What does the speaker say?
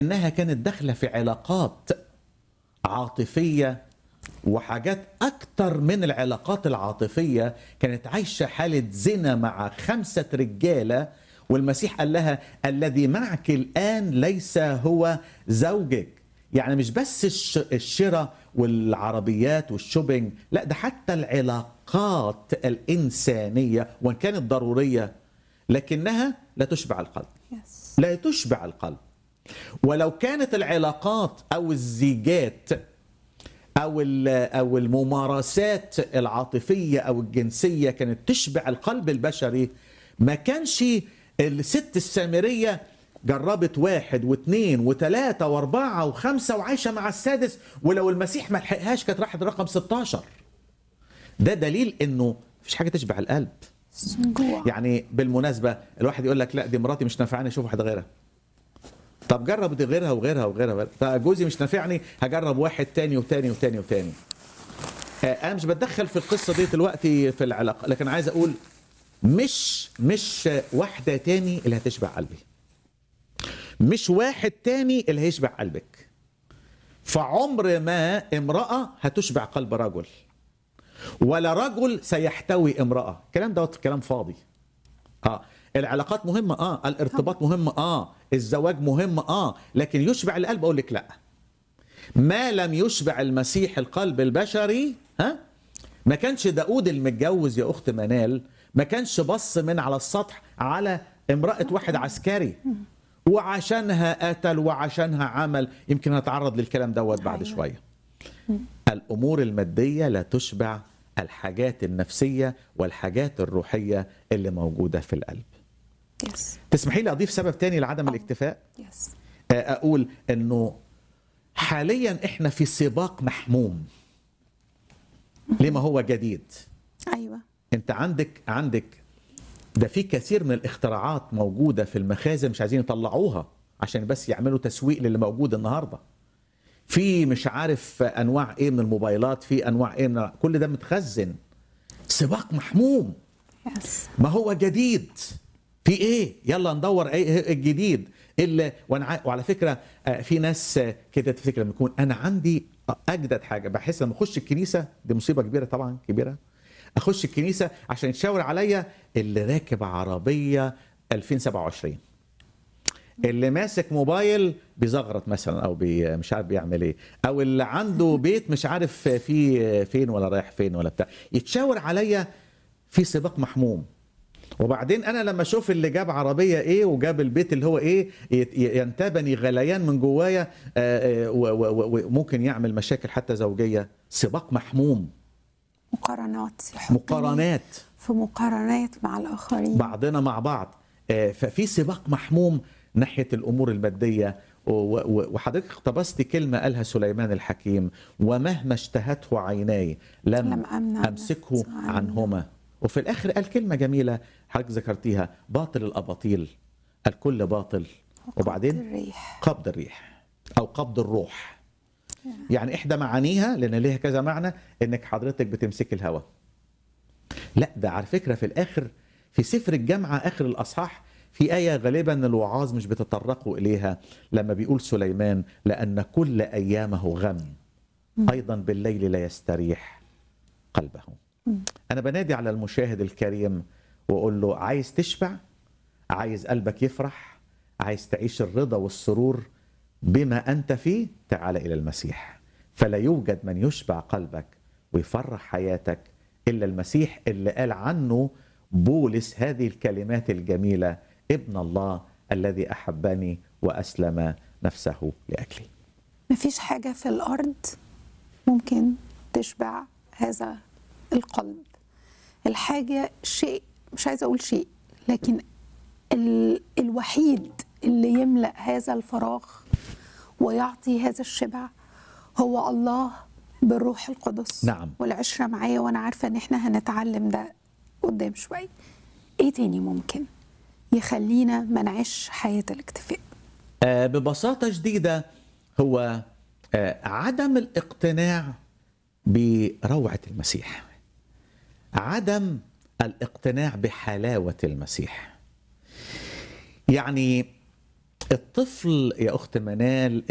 انها كانت داخله في علاقات عاطفيه وحاجات اكتر من العلاقات العاطفيه كانت عايشه حاله زنا مع خمسه رجاله والمسيح قال لها الذي معك الان ليس هو زوجك يعني مش بس الش- الشراء والعربيات والشوبينج لا ده حتى العلاقات الانسانيه وان كانت ضروريه لكنها لا تشبع القلب يس لا تشبع القلب ولو كانت العلاقات او الزيجات او ال- او الممارسات العاطفيه او الجنسيه كانت تشبع القلب البشري ما كانش الست السامريه جربت واحد واثنين وثلاثه واربعه وخمسه وعايشه مع السادس ولو المسيح ما لحقهاش كانت راحت رقم 16 ده دليل انه مفيش حاجه تشبع القلب جوع يعني بالمناسبه الواحد يقول لك لا دي مراتي مش نافعاني اشوف واحده غيرها طب جرب دي غيرها وغيرها وغيرها وغيرها طب جوزي مش نافعني هجرب واحد تاني وتاني وتاني وتاني آه، انا مش بتدخل في القصه دي دلوقتي في العلاقه لكن عايز اقول مش مش واحده تاني اللي هتشبع قلبي مش واحد تاني اللي هيشبع قلبك فعمر ما امراه هتشبع قلب رجل ولا رجل سيحتوي امراه الكلام دوت كلام فاضي اه العلاقات مهمه اه الارتباط مهم اه الزواج مهم اه لكن يشبع القلب اقول لك لا ما لم يشبع المسيح القلب البشري ها ما كانش داود المتجوز يا اخت منال ما كانش بص من على السطح على امراه واحد عسكري وعشانها قتل وعشانها عمل يمكن هنتعرض للكلام دوت بعد أيوة. شويه الامور الماديه لا تشبع الحاجات النفسيه والحاجات الروحيه اللي موجوده في القلب يس تسمحي لي اضيف سبب تاني لعدم الاكتفاء يس آه، اقول انه حاليا احنا في سباق محموم لما هو جديد ايوه انت عندك عندك ده في كثير من الاختراعات موجوده في المخازن مش عايزين يطلعوها عشان بس يعملوا تسويق للي موجود النهارده في مش عارف انواع ايه من الموبايلات في انواع ايه من كل ده متخزن سباق محموم يس ما هو جديد في ايه يلا ندور ايه الجديد اللي وانا ع- وعلى فكره آه، في ناس آه، كده تفتكر لما يكون انا عندي اجدد حاجه بحس لما اخش الكنيسه دي مصيبه كبيره طبعا كبيره اخش الكنيسه عشان يتشاور عليا اللي راكب عربيه 2027 اللي ماسك موبايل بيزغرط مثلا او بي مش عارف بيعمل ايه او اللي عنده بيت مش عارف في فين ولا رايح فين ولا بتاع يتشاور عليا في سباق محموم وبعدين انا لما اشوف اللي جاب عربيه ايه وجاب البيت اللي هو ايه يت- ينتابني غليان من جوايا آه، آه، و- و- و- وممكن يعمل مشاكل حتى زوجيه سباق محموم مقارنات يحطني مقارنات في مقارنات مع الاخرين بعضنا مع بعض آه، ففي سباق محموم ناحيه الامور الماديه و- و- وحضرتك اقتبست كلمه قالها سليمان الحكيم ومهما اشتهته عيناي لم, لم أمنع امسكه نفسي عنه. عنهما وفي الاخر قال كلمه جميله حضرتك ذكرتيها باطل الاباطيل الكل باطل وبعدين الريح قبض الريح او قبض الروح يعني احدى معانيها لان ليها كذا معنى انك حضرتك بتمسك الهوى لا ده على فكره في الاخر في سفر الجامعه اخر الاصحاح في آية غالبا الوعاظ مش بتطرقوا إليها لما بيقول سليمان لأن كل أيامه غم أيضا بالليل لا يستريح قلبه أنا بنادي على المشاهد الكريم وأقول له عايز تشبع عايز قلبك يفرح عايز تعيش الرضا والسرور بما أنت فيه تعال إلى المسيح فلا يوجد من يشبع قلبك ويفرح حياتك إلا المسيح اللي قال عنه بولس هذه الكلمات الجميلة ابن الله الذي أحبني وأسلم نفسه لأجلي مفيش حاجة في الأرض ممكن تشبع هذا القلب الحاجة شيء مش عايزة أقول شيء لكن ال الوحيد اللي يملأ هذا الفراغ ويعطي هذا الشبع هو الله بالروح القدس نعم. والعشرة معايا وأنا عارفة إن إحنا هنتعلم ده قدام شوية إيه تاني ممكن يخلينا ما نعيش حياة الاكتفاء آه، ببساطة شديدة هو آه، عدم الاقتناع بروعة المسيح عدم الاقتناع بحلاوة المسيح يعني الطفل يا اخت منال